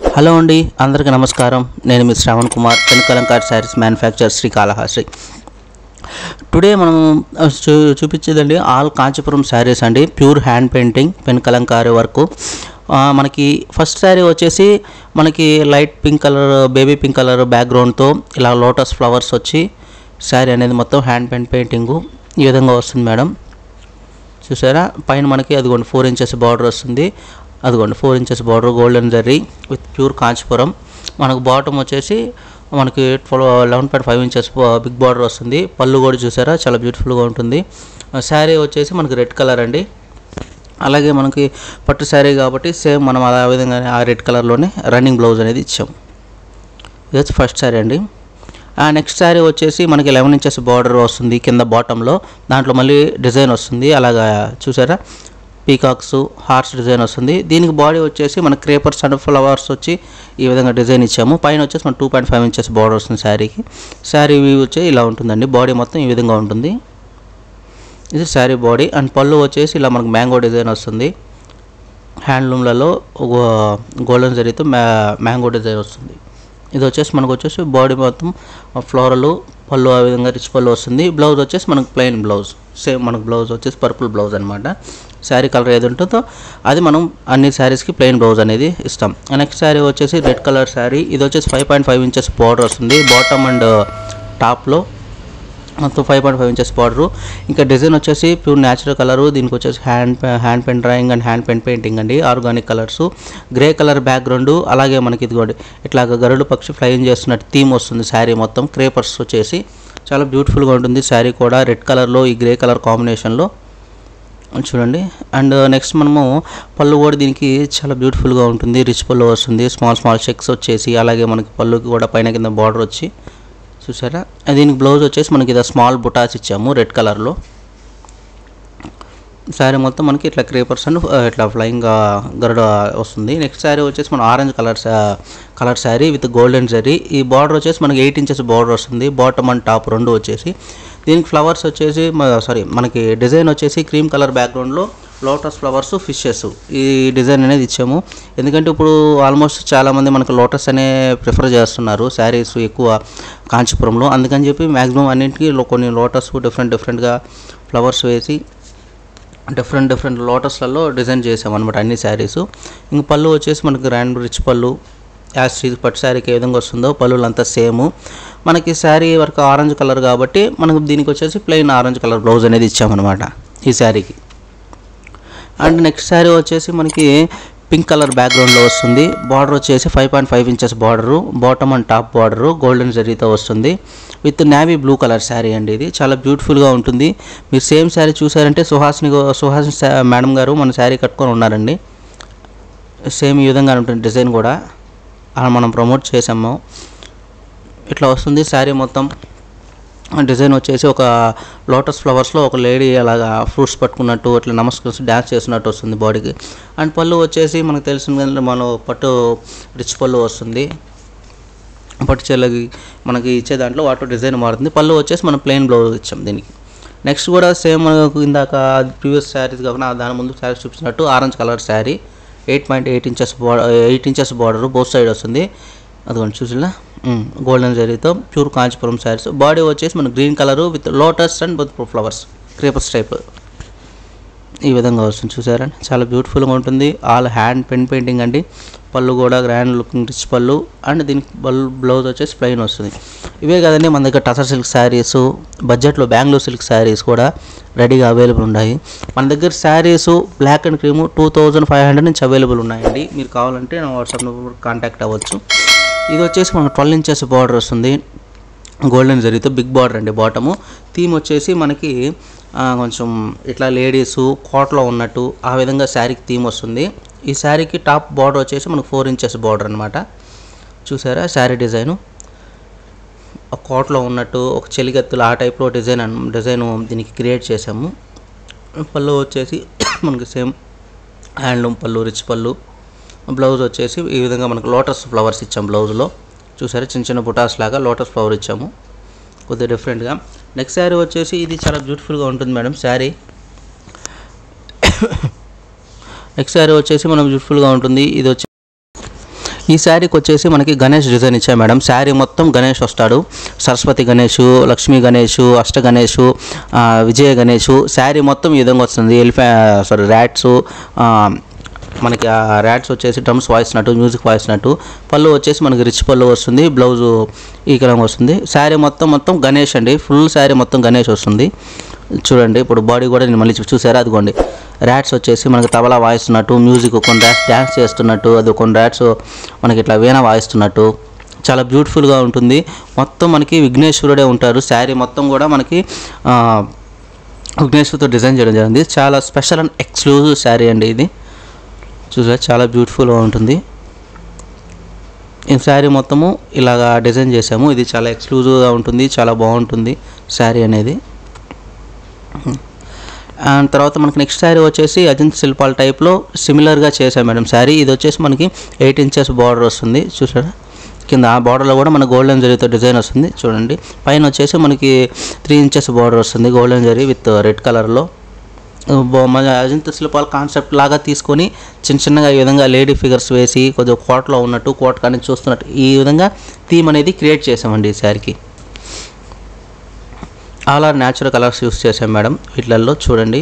hello అండి అందరికీ నమస్కారం నేను మీ Shravan Kumar pen Kalamkar saris manufacture Srikalahasti today మనం ఆ, చూ చూపించేదండి ఆల్ కాంచీపురం శారీస్ అండి pure hand painting pen Kalamkari work ఆ, మనకి ఫస్ట్ శారీ వచ్చేసి మనకి light pink colour baby pink colour బ్యాక్గ్రౌండ్తో ఇలా లోటస్ ఫ్లవర్స్ వచ్చి శారీ అనేది మొత్తం హ్యాండ్ పెయింట్ పెయింటింగు ఈ విధంగా వస్తుంది మేడం చూసారా పైన మనకి అదిగోండి ఫోర్ ఇంచెస్ బార్డర్ వస్తుంది అదిగోండి four inches border golden zari with pure Kanchipuram మనకు బాటమ్ వచ్చేసి మనకి twelve eleven point five inches big border వస్తుంది పళ్ళు కూడా చూసారా చాలా బ్యూటిఫుల్గా ఉంటుంది శారీ వచ్చేసి మనకి రెడ్ కలర్ అండి అలాగే మనకి పట్టు శారీ కాబట్టి సేమ్ మనం అదే విధంగా ఆ రెడ్ కలర్లోనే రన్నింగ్ బ్లౌజ్ అనేది ఇచ్చాం ఇది వచ్చి ఫస్ట్ శారీ అండి ఆ నెక్స్ట్ శారీ వచ్చేసి మనకి లెవెన్ ఇంచెస్ బార్డర్ వస్తుంది కింద బాటంలో దాంట్లో మళ్ళీ డిజైన్ వస్తుంది అలాగా చూసారా పీకాక్స్ హార్స్ డిజైన్ వస్తుంది దీనికి బాడీ వచ్చేసి మన క్రేపర్స్ అండ్ ఫ్లవర్స్ వచ్చి ఈ విధంగా డిజైన్ ఇచ్చాము పైన వచ్చేసి మన two point five inches border వస్తుంది శారీకి శారీ వ్యూ వచ్చి ఇలా ఉంటుందండి బాడీ మొత్తం ఈ విధంగా ఉంటుంది ఇది శారీ బాడీ అండ్ పళ్ళు వచ్చేసి ఇలా మనకు మ్యాంగో డిజైన్ వస్తుంది హ్యాండ్లూమ్లలో గోల్డెన్ జరీతో మ్యా మ్యాంగో డిజైన్ వస్తుంది ఇది వచ్చేసి మనకు వచ్చేసి బాడీ మొత్తం ఫ్లోరల్ పళ్ళు ఆ విధంగా రిచ్ పళ్ళు వస్తుంది బ్లౌజ్ వచ్చేసి మనకు ప్లెయిన్ బ్లౌజ్ సేమ్ మనకు బ్లౌజ్ వచ్చేసి పర్పుల్ బ్లౌజ్ అనమాట శారీ కలర్ ఏది ఉంటుందో అది మనం అన్ని శారీస్కి ప్లెయిన్ బ్లౌజ్ అనేది ఇస్తాం నెక్స్ట్ శారీ వచ్చేసి రెడ్ కలర్ శారీ ఇది వచ్చేసి five point five inches border వస్తుంది బాటమ్ అండ్ టాప్లో మొత్తం five point five inches border ఇంకా డిజైన్ వచ్చేసి ప్యూర్ న్యాచురల్ కలరు దీనికి వచ్చేసి hand hand pen drawing and hand pen painting అండి organic colours grey colour background అలాగే మనకి ఇదిగోండి ఇట్లాగ గరుడు పక్షి ఫ్లైయింగ్ చేస్తున్నట్టు థీమ్ వస్తుంది శారీ మొత్తం క్రేపర్స్ వచ్చేసి చాలా బ్యూటిఫుల్గా ఉంటుంది శారీ కూడా రెడ్ కలర్లో ఈ గ్రే కలర్ కాంబినేషన్లో చూడండి అండ్ నెక్స్ట్ మనము పళ్ళు కూడా దీనికి చాలా బ్యూటిఫుల్గా ఉంటుంది రిచ్ పళ్ళు వస్తుంది స్మాల్ స్మాల్ చెక్స్ వచ్చేసి అలాగే మనకి పళ్ళుకి కూడా పైన కింద బార్డర్ వచ్చి చూసారా దీనికి బ్లౌజ్ వచ్చేసి మనకి ఇది స్మాల్ బుటాస్ ఇచ్చాము రెడ్ కలర్లో శారీ మొత్తం మనకి ఇట్లా క్రేపర్స్ అండ్ ఇట్లా ఫ్లయింగ్ గరుడ వస్తుంది నెక్స్ట్ శారీ వచ్చేసి మన orange colour colour sari with golden zari ఈ బార్డర్ వచ్చేసి మనకి ఎయిట్ ఇంచెస్ బార్డర్ వస్తుంది బాటమ్ అండ్ టాప్ రెండు వచ్చేసి దీనికి ఫ్లవర్స్ వచ్చేసి సారీ మనకి డిజైన్ వచ్చేసి క్రీమ్ కలర్ బ్యాక్గ్రౌండ్లో లోటస్ ఫ్లవర్స్ ఫిషెస్ ఈ డిజైన్ అనేది ఇచ్చాము ఎందుకంటే ఇప్పుడు ఆల్మోస్ట్ చాలామంది మనకు లోటస్ అనే ప్రిఫర్ చేస్తున్నారు శారీస్ ఎక్కువ కాంచీపురంలో అందుకని చెప్పి మ్యాక్సిమం అన్నింటికి లో- కొన్ని లోటస్ డిఫరెంట్ డిఫరెంట్గా ఫ్లవర్స్ వేసి డిఫరెంట్ డిఫరెంట్ లోటస్లలో డిజైన్ చేసాం అనమాట అన్ని శారీస్ ఇంక పళ్ళు వచ్చేసి మనకి grand rich pallu as Sri పట్టు శారీకి ఏ విధంగా వస్తుందో పళ్ళులు అంతా సేమ్ మనకి శారీ వరకు ఆరెంజ్ కలర్ కాబట్టి మనకు దీనికి వచ్చేసి ప్లెయిన్ ఆరెంజ్ కలర్ బ్లౌజ్ అనేది ఇచ్చామన్నమాట ఈ శారీకి అండ్ నెక్స్ట్ శారీ వచ్చేసి మనకి పింక్ కలర్ బ్యాక్గ్రౌండ్లో వస్తుంది బార్డర్ వచ్చేసి five point five inches border bottom and top border golden జరీతో వస్తుంది with navy blue colour sari అండి ఇది చాలా బ్యూటిఫుల్గా ఉంటుంది మీరు సేమ్ శారీ చూసారంటే సుహాసిని గో- సుహాసిని శా- మేడం గారు మన శారీ కట్టుకొని ఉన్నారండి సేమ్ ఈ విధంగా ఉంటుంది డిజైన్ కూడా అలా మనం ప్రమోట్ చేసాము ఇట్లా వస్తుంది శారీ మొత్తం డిజైన్ వచ్చేసి ఒక లోటస్ ఫ్లవర్స్లో ఒక లేడీ అలాగా ఫ్రూట్స్ పట్టుకున్నట్టు ఇట్లా నమస్కరిస్తూ డ్యాన్స్ చేస్తున్నట్టు వస్తుంది బాడీకి అండ్ పళ్ళు వచ్చేసి మనకు తెలిసిన కదండి, మన పట్టు రిచ్ పళ్ళు వస్తుంది పట్టు చీరలకి మనకి ఇచ్చే దాంట్లో వాటర్ డిజైన్ మారుతుంది పళ్ళు వచ్చేసి మనం ప్లెయిన్ బ్లౌజ్ ఇచ్చాం దీనికి నెక్స్ట్ కూడా సేమ్ మనకు ఇందాక ప్రీవియస్ శారీస్ కాకుండా దాని ముందు శారీస్ చూపించినట్టు orange colour sari eight point eight inches border eight inches border both side వస్తుంది అదిగోండి చూసినా గోల్డెన్ జరీతో ప్యూర్ కాంచీపురం శారీస్ బాడీ వచ్చేసి మన green colour with lotus and with flowers creepers type ఈ విధంగా వస్తుంది చూసారా చాలా బ్యూటిఫుల్గా ఉంటుంది ఆల్ హ్యాండ్ పెన్ పెయింటింగ్ అండి పళ్ళు కూడా grand looking rich pallu and దీనికి పళ్ళు బ్లౌజ్ వచ్చేసి ప్లెయిన్ వస్తుంది ఇవే కదండి మన దగ్గర టసర్ సిల్క్ శారీస్ బడ్జెట్లో బెంగళూరు సిల్క్ శారీస్ కూడా రెడీగా అవైలబుల్ ఉన్నాయి మన దగ్గర saris black and cream two thousand five hundred నుంచి అవైలబుల్ ఉన్నాయండి మీరు కావాలంటే నా వాట్సాప్ నెంబర్ కాంటాక్ట్ అవ్వచ్చు ఇది వచ్చేసి మనకు ట్వెల్వ్ ఇంచెస్ బార్డర్ వస్తుంది గోల్డెన్ జరీతో బిగ్ బార్డర్ అండి బాటము థీమ్ వచ్చేసి మనకి ఆ, కొంచెం ఇట్లా లేడీస్ కోట్లో ఉన్నట్టు ఆ విధంగా శారీకి థీమ్ వస్తుంది ఈ శారీకి టాప్ బార్డర్ వచ్చేసి మనకు ఫోర్ ఇంచెస్ బార్డర్ అనమాట చూసారా శారీ డిజైను ఒక కోట్లో ఉన్నట్టు ఒక చెలిగత్తులు ఆ టైప్లో డిజైన్ అన్ డిజైన్ దీనికి క్రియేట్ చేసాము పళ్ళు వచ్చేసి మనకి same handloom pallu rich pallu blouse వచ్చేసి ఈ విధంగా మనకు లోటస్ ఫ్లవర్స్ ఇచ్చాం బ్లౌజ్లో చూసారా చిన్న చిన్న బుటాస్ లాగా లోటస్ ఫ్లవర్ ఇచ్చాము కొద్దిగా డిఫరెంట్గా నెక్స్ట్ శారీ వచ్చేసి ఇది చాలా బ్యూటిఫుల్గా ఉంటుంది మేడం శారీ నెక్స్ట్ శారీ వచ్చేసి మనం బ్యూటిఫుల్గా ఉంటుంది ఇది వచ్చి ఈ శారీకి వచ్చేసి మనకి గణేష్ డిజైన్ ఇచ్చాం మేడం శారీ మొత్తం గణేష్ వస్తాడు సరస్వతి గణేష్ లక్ష్మీ గణేష్ అష్ట గణేష్ ఆ, విజయ గణేష్ శారీ మొత్తం ఈ విధంగా వస్తుంది ఎలిఫా సారీ ర్యాట్స్ మనకి ఆ ర్యాట్స్ వచ్చేసి డ్రమ్స్ వాయిస్తున్నట్టు మ్యూజిక్ వాయిస్తున్నట్టు పళ్ళు వచ్చేసి మనకి రిచ్ పళ్ళు వస్తుంది బ్లౌజు ఈ కలంగా వస్తుంది శారీ మొత్తం మొత్తం గణేష్ అండి ఫుల్ శారీ మొత్తం గణేష్ వస్తుంది చూడండి ఇప్పుడు బాడీ కూడా నేను మళ్ళీ చూ- చూసారా అదిగోండి ర్యాట్స్ వచ్చేసి మనకి తబలా వాయిస్తున్నట్టు మ్యూజిక్ కొన్ని ర్యాట్స్ డ్యాన్స్ చేస్తున్నట్టు అది కొన్ని ర్యాట్స్ మనకి ఇట్లా వీణ వాయిస్తున్నట్టు చాలా బ్యూటిఫుల్గా ఉంటుంది మొత్తం మనకి విఘ్నేశ్వరుడే ఉంటారు శారీ మొత్తం కూడా మనకి ఆ, విఘ్నేశ్వరుతో డిజైన్ చేయడం జరిగింది చాలా స్పెషల్ అండ్ ఎక్స్క్లూజివ్ శారీ అండి ఇది చూసా చాలా బ్యూటిఫుల్గా ఉంటుంది ఈ శారీ మొత్తము ఇలాగా డిజైన్ చేసాము ఇది చాలా ఎక్స్క్లూజివ్గా ఉంటుంది చాలా బాగుంటుంది శారీ అనేది అండ్ తర్వాత మనకి నెక్స్ట్ శారీ వచ్చేసి అజంత్ శిల్పాల టైప్లో సిమిలర్గా చేసాం మేడం శారీ ఇది వచ్చేసి మనకి ఎయిట్ ఇంచెస్ బార్డర్ వస్తుంది చూసారా కింద ఆ బార్డర్లో కూడా మన గోల్డెన్ జరీతో డిజైన్ వస్తుంది చూడండి పైన వచ్చేసి మనకి త్రీ ఇంచెస్ బార్డర్ వస్తుంది గోల్డెన్ జరీ విత్ రెడ్ కలర్లో బో- మన అజంత శిల్పాల కాన్సెప్ట్ లాగా తీసుకొని చిన్న చిన్నగా ఈ విధంగా లేడీ ఫిగర్స్ వేసి కొద్దిగా కోటలో ఉన్నట్టు కోట కానీ చూస్తున్నట్టు ఈ విధంగా థీమ్ అనేది క్రియేట్ చేసామండి ఈ శారీకి all are natural colours use చేసాం మేడం వీటిలలో చూడండి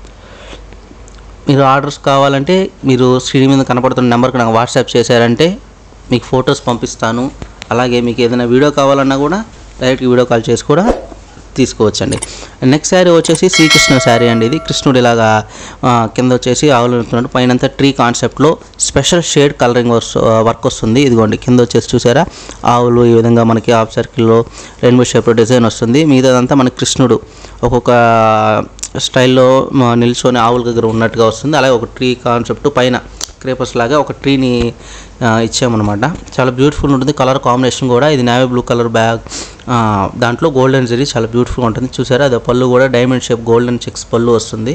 మీరు ఆర్డర్స్ కావాలంటే మీరు స్క్రీన్ మీద కనపడుతున్న నెంబర్కి నాకు వాట్సాప్ చేశారంటే మీకు ఫొటోస్ పంపిస్తాను అలాగే మీకు ఏదైనా వీడియో కావాలన్నా కూడా డైరెక్ట్ వీడియో కాల్ చేసి కూడా తీసుకోవచ్చండి నెక్స్ట్ శారీ వచ్చేసి శ్రీకృష్ణ శారీ అండి ఇది కృష్ణుడు ఇలాగా ఆ, కింద వచ్చేసి ఆవులు ఉంటున్నాడు పైన ట్రీ కాన్సెప్ట్లో స్పెషల్ షేడ్ కలరింగ్ వర్క్ వస్తుంది ఇదిగోండి కింద వచ్చేసి చూసారా ఆవులు ఈ విధంగా మనకి హాఫ్ సర్కిల్లో రెయిన్బో షేప్లో డిజైన్ వస్తుంది మిగతాదంతా మనకి కృష్ణుడు ఒక్కొక్క స్టైల్లో మ- నిల్చొని ఆవుల దగ్గర ఉన్నట్టుగా వస్తుంది అలాగే ఒక ట్రీ కాన్సెప్ట్ పైన క్రేపర్స్ లాగా ఒక ట్రీని ఆ, ఇచ్చామన్నమాట చాలా బ్యూటిఫుల్ ఉంటుంది కలర్ కాంబినేషన్ కూడా ఇది నేవీ బ్లూ కలర్ బ్యాగ్ ఆ, దాంట్లో గోల్డెన్ జరీ చాలా బ్యూటిఫుల్గా ఉంటుంది చూసారా అది పళ్ళు కూడా డైమండ్ షేప్ గోల్డెన్ చెక్స్ పళ్ళు వస్తుంది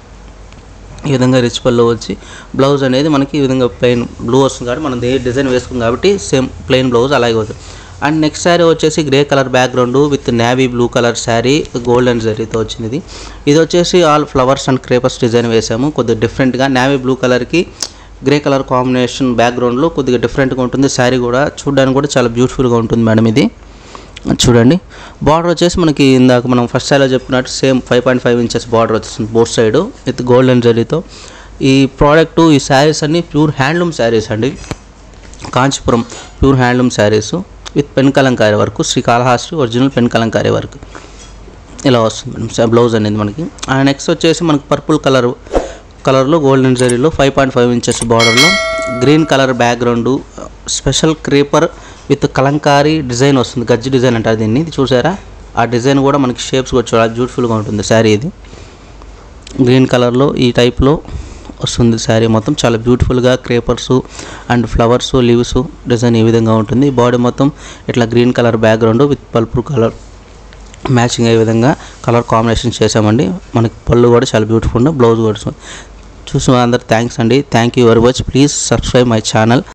ఈ విధంగా రిచ్ పళ్ళు వచ్చి బ్లౌజ్ అనేది మనకి ఈ విధంగా ప్లెయిన్ బ్లూ వస్తుంది కాబట్టి మనం ఏ డిజైన్ వేసుకుంది కాబట్టి సేమ్ ప్లెయిన్ బ్లౌజ్ అలాగే వస్తుంది అండ్ నెక్స్ట్ శారీ వచ్చేసి grey colour background with navy blue colour sari golden జరీతో వచ్చింది ఇది ఇది వచ్చేసి all flowers and creepers design వేసాము కొద్దిగా డిఫరెంట్గా నేవీ బ్లూ కలర్కి గ్రే కలర్ కాంబినేషన్ బ్యాక్గ్రౌండ్లో కొద్దిగా డిఫరెంట్గా ఉంటుంది శారీ కూడా చూడడానికి కూడా చాలా బ్యూటిఫుల్గా ఉంటుంది మేడం ఇది చూడండి బార్డర్ వచ్చేసి మనకి ఇందాక మనం ఫస్ట్ సైడ్లో చెప్పినట్టు same five point five inches border వచ్చేస్తుంది బోత్ సైడ్ విత్ గోల్డెన్ జరీతో ఈ ప్రోడక్ట్ ఈ శారీస్ అన్ని ప్యూర్ హ్యాండ్లూమ్ శారీస్ అండి Kanchipuram pure handloom saris with pen Kalamkari work Srikalahasti original pen Kalamkari work ఇలా వస్తుంది మేడం బ్లౌజ్ అనేది మనకి అండ్ నెక్స్ట్ వచ్చేసి మనకి పర్పుల్ కలర్ కలర్లో గోల్డెన్ జరీలో ఫైవ్ పాయింట్ ఫైవ్ ఇంచెస్ బార్డర్లో green colour background special creeper with Kalamkari design వస్తుంది గజ్జి డిజైన్ అంటారు దీన్ని ఇది చూసారా ఆ డిజైన్ కూడా మనకి షేప్స్ కూడా చాలా బ్యూటిఫుల్గా ఉంటుంది శారీ ఇది గ్రీన్ కలర్లో ఈ టైప్లో వస్తుంది శారీ మొత్తం చాలా బ్యూటిఫుల్గా creepers and flowers leaves design ఈ విధంగా ఉంటుంది బాడీ మొత్తం ఇట్లా green colour background with purple colour matching అయ్యే విధంగా కలర్ కాంబినేషన్ చేసామండి మనకి పళ్ళు కూడా చాలా బ్యూటిఫుల్ బ్లౌజ్ కూడా చూసిన అందరు థ్యాంక్స్ అండి thank you very much please subscribe my channel